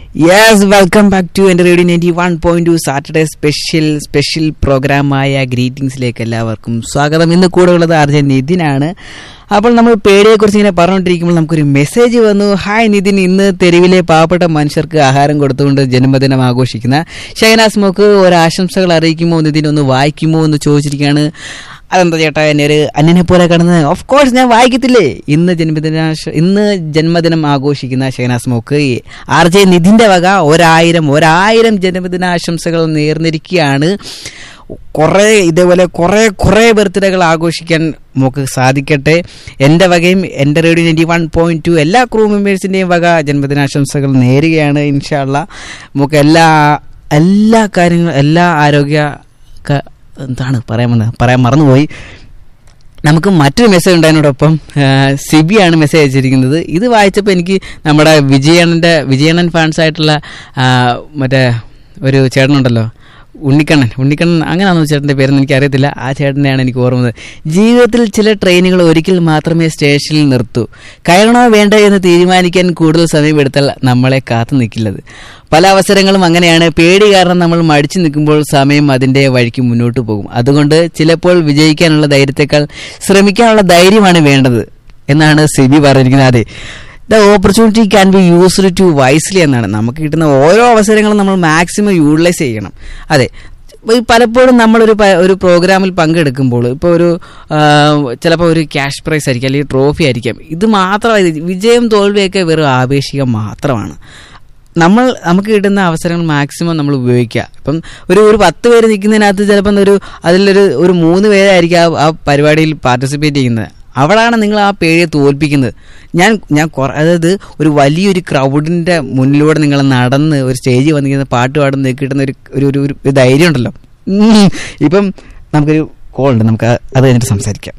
Yes welcome back to Ente radio ninety one point two Saturday special special പ്രോഗ്രാമായ ഗ്രീറ്റിംഗ്സിലേക്ക് എല്ലാവർക്കും സ്വാഗതം ഇന്ന് കൂടെ ഉള്ളത് ആർജൻ നിതിനാണ് അപ്പോൾ നമ്മൾ പേടിയെക്കുറിച്ച് ഇങ്ങനെ പറഞ്ഞുകൊണ്ടിരിക്കുമ്പോൾ നമുക്കൊരു മെസ്സേജ് വന്നു ഹായ് നിതിൻ ഇന്ന് തെരുവിലെ പാവപ്പെട്ട മനുഷ്യർക്ക് ആഹാരം കൊടുത്തുകൊണ്ട് ജന്മദിനം ആഘോഷിക്കുന്ന ഷൈനാസ് മോക്ക് ഒരു ആശംസകൾ അറിയിക്കുമോ നിതിൻ ഒന്ന് വായിക്കുമോ എന്ന് ചോദിച്ചിരിക്കുകയാണ് അതെന്താ ചേട്ടാ എന്നെ ഒരു അന്യനെ പോലെ കാണുന്നത് ഓഫ് കോഴ്സ് ഞാൻ വായിക്കത്തില്ലേ ഇന്ന് ജന്മദിന ഇന്ന് ജന്മദിനം ആഘോഷിക്കുന്ന ഷെഹനാസ് മോക്ക് ആർ ജെ നിധിന്റെ വക ഒരായിരം ഒരായിരം ജന്മദിനാശംസകൾ നേർന്നിരിക്കുകയാണ് കുറേ ഇതേപോലെ കുറേ കുറേ ബർത്ത്ഡേകൾ ആഘോഷിക്കാൻ നമുക്ക് സാധിക്കട്ടെ എൻ്റെ വകയും Ente radio ninety one point two എല്ലാ ക്രൂ മെമ്പേഴ്സിൻ്റെയും വക ജന്മദിനാശംസകൾ നേരുകയാണ് ഇൻഷാല്ല നമുക്ക് എല്ലാ എല്ലാ കാര്യങ്ങളും എല്ലാ ആരോഗ്യ ക- എന്താണ് പറയാൻ വന്നത് പറയാൻ മറന്നുപോയി നമുക്ക് മറ്റൊരു മെസ്സേജ് ഉണ്ട് അതിനോടൊപ്പം ആ, സിബിയാണ് മെസ്സേജ് അയച്ചിരിക്കുന്നത് ഇത് വായിച്ചപ്പോൾ എനിക്ക് നമ്മുടെ വിജയണ്ണൻ്റെ വിജയണ്ണൻ ഫാൻസ് ആയിട്ടുള്ള ആ, മറ്റേ ഒരു ചേട്ടനുണ്ടല്ലോ ഉണ്ണിക്കണ്ണൻ ഉണ്ണിക്കണ്ണൻ അങ്ങനെയാണോ ചേട്ടൻ്റെ പേരെന്ന് എനിക്ക് അറിയത്തില്ല ആ ചേട്ടനെയാണ് എനിക്ക് ഓർമ്മ വന്നത് ജീവിതത്തിൽ ചില ട്രെയിനുകൾ ഒരിക്കൽ മാത്രമേ സ്റ്റേഷനിൽ നിർത്തൂ കയറണോ വേണ്ട എന്ന് തീരുമാനിക്കാൻ കൂടുതൽ സമയമെടുത്താൽ നമ്മളെ കാത്തു നിൽക്കില്ലത് പല അവസരങ്ങളും അങ്ങനെയാണ് പേടി കാരണം നമ്മൾ മടിച്ചു നിൽക്കുമ്പോൾ സമയം അതിൻ്റെ വഴിക്ക് മുന്നോട്ട് പോകും അതുകൊണ്ട് ചിലപ്പോൾ വിജയിക്കാനുള്ള ധൈര്യത്തെക്കാൾ ശ്രമിക്കാനുള്ള ധൈര്യമാണ് വേണ്ടത് എന്നാണ് സിബി പറഞ്ഞിരിക്കുന്നത് അതെ the opportunity can be used to wisely എന്നാണ് നമുക്ക് കിട്ടുന്ന ഓരോ അവസരങ്ങളും നമ്മൾ മാക്സിമം യൂട്ടിലൈസ് ചെയ്യണം അതെ ഇപ്പൊ ഈ പലപ്പോഴും നമ്മളൊരു പ- ഒരു പ്രോഗ്രാമിൽ പങ്കെടുക്കുമ്പോൾ ഇപ്പോൾ ഒരു ചിലപ്പോൾ ഒരു ക്യാഷ് പ്രൈസ് ആയിരിക്കും അല്ലെങ്കിൽ ട്രോഫി ആയിരിക്കാം ഇത് മാത്രമല്ല വിജയം തോൽവിയൊക്കെ വെറും ആവേശികം മാത്രമാണ് നമ്മൾ നമുക്ക് കിട്ടുന്ന അവസരങ്ങൾ മാക്സിമം നമ്മൾ ഉപയോഗിക്കുക ഇപ്പം ഒരു ഒരു പത്ത് പേര് നിൽക്കുന്നതിനകത്ത് ചിലപ്പം ഒരു അതിലൊരു ഒരു മൂന്ന് പേരായിരിക്കും ആ ആ പരിപാടിയിൽ പാർട്ടിസിപ്പേറ്റ് ചെയ്യുന്നത് അവിടാണ് നിങ്ങൾ ആ പേടിയെ തോൽപ്പിക്കുന്നത് ഞാൻ ഞാൻ കുറ അതായത് ഒരു വലിയൊരു ക്രൗഡിൻ്റെ മുന്നിലൂടെ നിങ്ങൾ നടന്ന് ഒരു സ്റ്റേജിൽ വന്നിരിക്കുന്ന പാട്ട് പാടുന്ന കിട്ടുന്ന ഒരു ഒരു ഒരു ഒരു ധൈര്യം ഉണ്ടല്ലോ ഉം. ഇപ്പം നമുക്കൊരു കോൾ ഉണ്ട് നമുക്ക് അത് അത് കഴിഞ്ഞിട്ട് സംസാരിക്കാം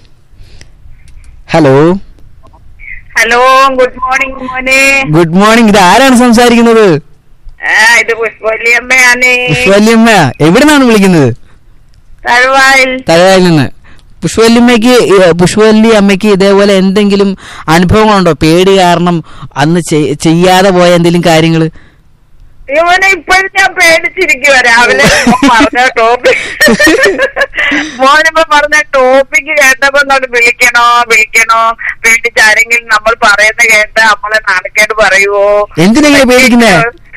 ഹലോ ഹലോ ഗുഡ് മോർണിംഗ് മോനെ ഗുഡ് മോർണിംഗ് ഇത് ആരാണ് സംസാരിക്കുന്നത് ആ ഇത് പുഷ്പവല്ലിയമ്മയാണ് പുഷ്പവല്യമ്മ എവിടെ നിന്നാണ് വിളിക്കുന്നത് തഴവായിൽ തലവായിൽ നിന്ന് പുഷ്പവല്യമ്മയ്ക്ക് ഏ, പുഷ്പവല്ലി അമ്മയ്ക്ക് ഇതേപോലെ എന്തെങ്കിലും അനുഭവങ്ങളുണ്ടോ പേടി കാരണം അന്ന് ചെയ്- ചെയ്യാതെ പോയ എന്തെങ്കിലും കാര്യങ്ങൾ ഇവനെ ഇപ്പോഴും ഞാൻ പേടിച്ചിരിക്കുവ രാവിലെ മോൻ പറഞ്ഞ ടോപ്പിക് മോനിപ്പോ പറഞ്ഞ ടോപ്പിക് കേട്ടപ്പോ എന്നോട് വിളിക്കണോ വിളിക്കണോ പേടിച്ച് ആരെങ്കിലും നമ്മൾ പറയുന്ന കേട്ട് നമ്മളെ നാണക്കേട് പറയുവോ എന്തിനാ പേടിക്കുന്നേ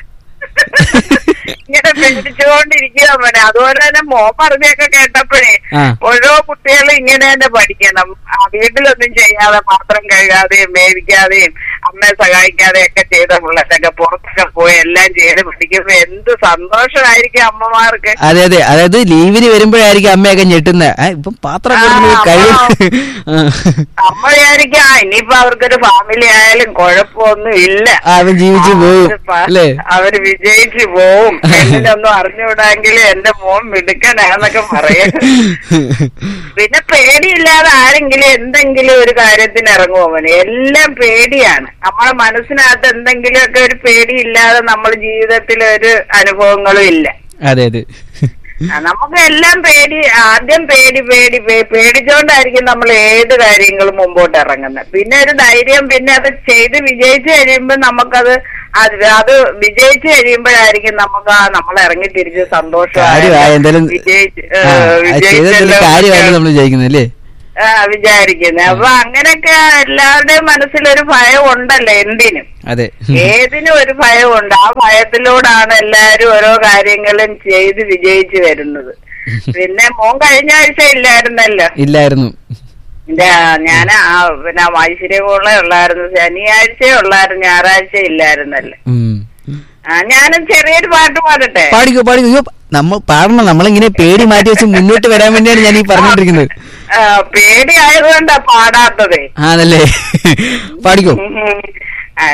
ഇങ്ങനെ പേടിച്ചുകൊണ്ടിരിക്കുക മോനെ അതുപോലെ തന്നെ മോൻ പറഞ്ഞൊക്കെ കേട്ടപ്പോഴേ ആ. ഓരോ കുട്ടികളും ഇങ്ങനെ തന്നെ പഠിക്കണം ആ, വീട്ടിലൊന്നും ചെയ്യാതെ പാത്രം കഴുകാതെയും വേവിക്കാതെയും അമ്മയെ സഹായിക്കാതെയും ഒക്കെ ചെയ്ത പിള്ളേരൊക്കെ പുറത്തൊക്കെ പോയി എല്ലാം ചെയ്ത് പഠിക്കുമ്പോ എന്ത് സന്തോഷമായിരിക്കും അമ്മമാർക്ക് അതെ അതെ അതായത് ലീവിന് വരുമ്പോഴായിരിക്കും അമ്മയൊക്കെ ഞെട്ടുന്നത് ഇപ്പം പാത്രം ആ, കൊടുക്കുന്നത് കഴി അമ്മ. അമ്മ വിചാരിക്കും ആ ഇനിയിപ്പോ അവർക്കൊരു ഫാമിലി ആയാലും കുഴപ്പമൊന്നും ഇല്ല ആ, അവൻ ജീവിച്ചു ആ, പോകും അവര് പ- അല്ലേ അവര് വിജയിച്ചു പോവും എന്നിട്ടൊന്നും അറിഞ്ഞുവിടാമെങ്കിൽ എന്റെ മോൻ മിടുക്കനാന്നൊക്കെ പറയും പിന്നെ പേടിയില്ലാതെ ആരെങ്കിലും എന്തെങ്കിലും ഒരു കാര്യത്തിന് ഇറങ്ങുമോ മോനെ എല്ലാം പേടിയാണ് നമ്മളെ മനസ്സിനകത്ത് എന്തെങ്കിലുമൊക്കെ ഒരു പേടിയില്ലാതെ നമ്മൾ ജീവിതത്തിൽ ഒരു അനുഭവങ്ങളും ഇല്ല അതെ അതെ ആ, നമുക്ക് എല്ലാം പേടി ആദ്യം പേടി പേടി പേ- പേടിച്ചോണ്ടായിരിക്കും നമ്മൾ ഏത് കാര്യങ്ങളും മുമ്പോട്ട് ഇറങ്ങുന്നത് പിന്നെ ഒരു ധൈര്യം പിന്നെ അത് ചെയ്ത് വിജയിച്ചു കഴിയുമ്പോൾ നമുക്കത് അത് അത് വിജയിച്ചു കഴിയുമ്പോഴായിരിക്കും നമുക്ക് ആ നമ്മൾ ഇറങ്ങി തിരിച്ച് കാര്യമായ എന്തായാലും വിജയിച്ച് ഏ, ആ, അത് ചെയ്തിട്ടുള്ള വിജയിച്ചല്ലോ കാര്യമാണ് നമ്മൾ വിചാരിക്കുന്നത് അല്ലേ ആ, വിചാരിക്കുന്നത് അപ്പൊ അങ്ങനെയൊക്കെ എല്ലാവരുടെയും മനസ്സിലൊരു ഭയം ഉണ്ടല്ലോ എന്തിനും അതെ ഏതിനും ഒരു ഭയമുണ്ട് ആ ഭയത്തിലൂടാണ് എല്ലാരും ഓരോ കാര്യങ്ങളും ചെയ്ത് വിജയിച്ചു വരുന്നത് പിന്നെ മോൻ കഴിഞ്ഞ ആഴ്ച ഇല്ലായിരുന്നല്ലോ ഇല്ലായിരുന്നു ഞാൻ ആ പിന്നെ ഐശ്വര്യമുള്ള ഉള്ളായിരുന്നു ശനിയാഴ്ച ഉള്ളായിരുന്നു ഞായറാഴ്ച ഇല്ലായിരുന്നല്ലോ ഉം. ആ ഞാനും ചെറിയൊരു പാട്ട് പാടട്ടെ പാടിക്കോ പാടിക്കോ അയ്യോ നമ്മൾ പാടണം നമ്മളിങ്ങനെ പേടി മാറ്റി വെച്ച് മുന്നോട്ട് വരാൻ വേണ്ടിയാണ് ഞാൻ ഈ പറഞ്ഞോണ്ടിരിക്കുന്നത് ആ, പേടി ആയതുകൊണ്ടാ പാടാത്തത് ആണല്ലേ പാടിക്കോ ഉം.